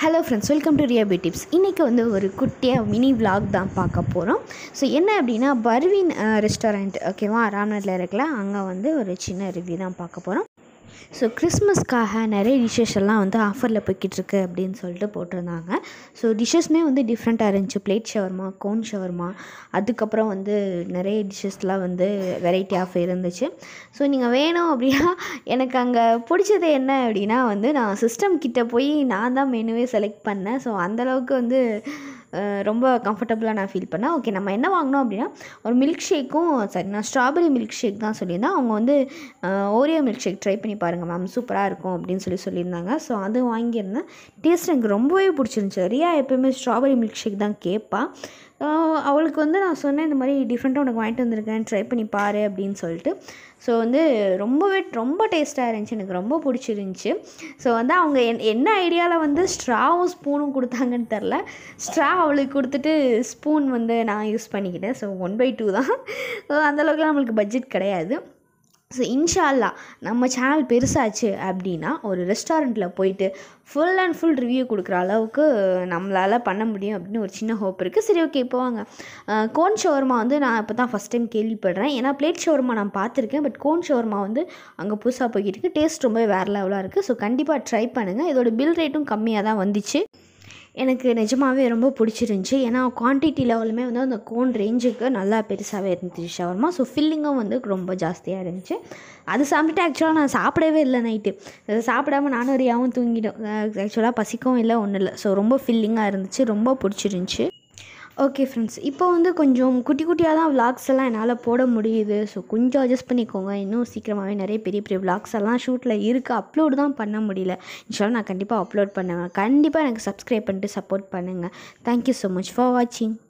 hello friends welcome to ரியாபி tips இன்றைக்கி வந்து ஒரு குட்டியாக மினி vlog தான் பார்க்க போகிறோம் ஸோ என்ன அப்படின்னா பர்வீன் ரெஸ்டாரண்ட் ஓகேவா ராம்நாட்டில் இருக்கல அங்கே வந்து ஒரு சின்ன ரிவ்யூ தான் பார்க்க போகிறோம் ஸோ கிறிஸ்மஸ்க்காக நிறைய டிஷ்ஷஸ் எல்லாம் வந்து ஆஃபரில் போய்கிட்டு இருக்கு அப்படின்னு சொல்லிட்டு போட்டிருந்தாங்க ஸோ டிஷ்ஷஸ்மே வந்து டிஃப்ரெண்ட்டாக இருந்துச்சு பிளேட் ஷவர்மா கோன் ஷவர்மா அதுக்கப்புறம் வந்து நிறைய டிஷ்ஷஸ்லாம் வந்து வெரைட்டி ஆஃப் இருந்துச்சு ஸோ நீங்கள் வேணும் அப்படின்னா எனக்கு அங்கே பிடிச்சது என்ன அப்படின்னா வந்து நான் சிஸ்டம் கிட்ட போய் நான் தான் மெனுவே செலக்ட் பண்ணேன் ஸோ அந்தளவுக்கு வந்து அஹ், ரொம்ப கம்ஃபர்டபுளாக நான் ஃபீல் பண்ணேன் ஓகே நம்ம என்ன வாங்கினோம் அப்படின்னா ஒரு மில்க் ஷேக்கும் சரி நான் ஸ்ட்ராபெரி மில்க் ஷேக் தான் சொல்லியிருந்தேன் அவங்க வந்து ஓரியோ மில்க் ஷேக் ட்ரை பண்ணி பாருங்கள் மேம் சூப்பராக இருக்கும் அப்படின்னு சொல்லி சொல்லியிருந்தாங்க ஸோ அது வாங்கியிருந்தேன் டேஸ்ட் எனக்கு ரொம்பவே பிடிச்சிருந்துச்சி ரியா எப்போயுமே ஸ்ட்ராபெரி மில்க் ஷேக் தான் கேட்பா ஆஹ் அவளுக்கு வந்து நான் சொன்னேன் இந்த மாதிரி டிஃப்ரெண்ட்டாக உனக்கு வாங்கிட்டு வந்திருக்கேன் ட்ரை பண்ணி பாரு அப்படின்னு சொல்லிட்டு ஸோ வந்து ரொம்பவே ரொம்ப டேஸ்ட்டாக இருந்துச்சு எனக்கு ரொம்ப பிடிச்சிருந்துச்சி ஸோ வந்து அவங்க என் என்ன ஐடியாவில் வந்து ஸ்ட்ராவும் ஸ்பூனும் கொடுத்தாங்கன்னு தெரில ஸ்ட்ரா அவளுக்கு கொடுத்துட்டு ஸ்பூன் வந்து நான் யூஸ் பண்ணிக்கிட்டேன் ஸோ ஒன் பை டூ தான் ஸோ அந்தளவுக்குலாம் நம்மளுக்கு பட்ஜெட் கிடையாது ஸோ இன்ஷால்லா நம்ம சேனல் பெருசாச்சு அப்படின்னா ஒரு ரெஸ்டாரண்ட்டில் போயிட்டு ஃபுல் அண்ட் ஃபுல் ரிவ்யூ கொடுக்குற அளவுக்கு நம்மளால் பண்ண முடியும் அப்படின்னு ஒரு சின்ன ஹோப் இருக்குது சரி ஓகே இப்போ வாங்க அஹ், கோன் ஷவர்மா வந்து நான் இப்போ தான் ஃபஸ்ட் டைம் கேள்விப்படுறேன் ஏன்னா பிளேட் ஷவர்மா நான் பார்த்துருக்கேன் பட் கோன் ஷவர்மா வந்து அங்கே புதுசாக போய்கிட்டு இருக்கு டேஸ்ட் ரொம்பவே வேறு லெவலாக இருக்குது ஸோ கண்டிப்பாக ட்ரை பண்ணுங்கள் இதோட பில் ரேட்டும் கம்மியாக தான் வந்துச்சு எனக்கு நிஜமாகவே ரொம்ப பிடிச்சிருந்துச்சி ஏன்னா குவான்டிட்டி லெவலுமே வந்து அந்த கோன் ரேஞ்சுக்கு நல்லா பெருசாகவே இருந்துச்சு ஷவர்மா ஸோ ஃபில்லிங்கும் வந்து ரொம்ப ஜாஸ்தியாக இருந்துச்சு அது சாப்பிட்டுட்டு ஆக்சுவலாக நான் சாப்பிடவே இல்லை நைட்டு சாப்பிடாம நானும் ரியாவும் தூங்கிட்டோம் ஆக்சுவலாக பசிக்கவும் இல்லை ஒன்றும் இல்லை ஸோ ரொம்ப ஃபில்லிங்காக இருந்துச்சு ரொம்ப பிடிச்சிருந்துச்சி ஓகே ஃப்ரெண்ட்ஸ் இப்போ வந்து கொஞ்சம் குட்டி குட்டியாக தான் விளாக்ஸ் எல்லாம் என்னால் போட முடியுது ஸோ கொஞ்சம் அட்ஜஸ்ட் பண்ணிக்கோங்க இன்னும் சீக்கிரமாகவே நிறைய பெரிய பெரிய விளாக்ஸ் எல்லாம் ஷூட்டில் இருக்குது அப்லோடு தான் பண்ண முடியல இன்ஷால்லாம் நான் கண்டிப்பாக அப்லோட் பண்ணுவேன் கண்டிப்பாக எனக்கு சப்ஸ்கிரைப் பண்ணிட்டு சப்போர்ட் பண்ணுங்கள் தேங்க்யூ ஸோ மச் ஃபார் வாட்சிங்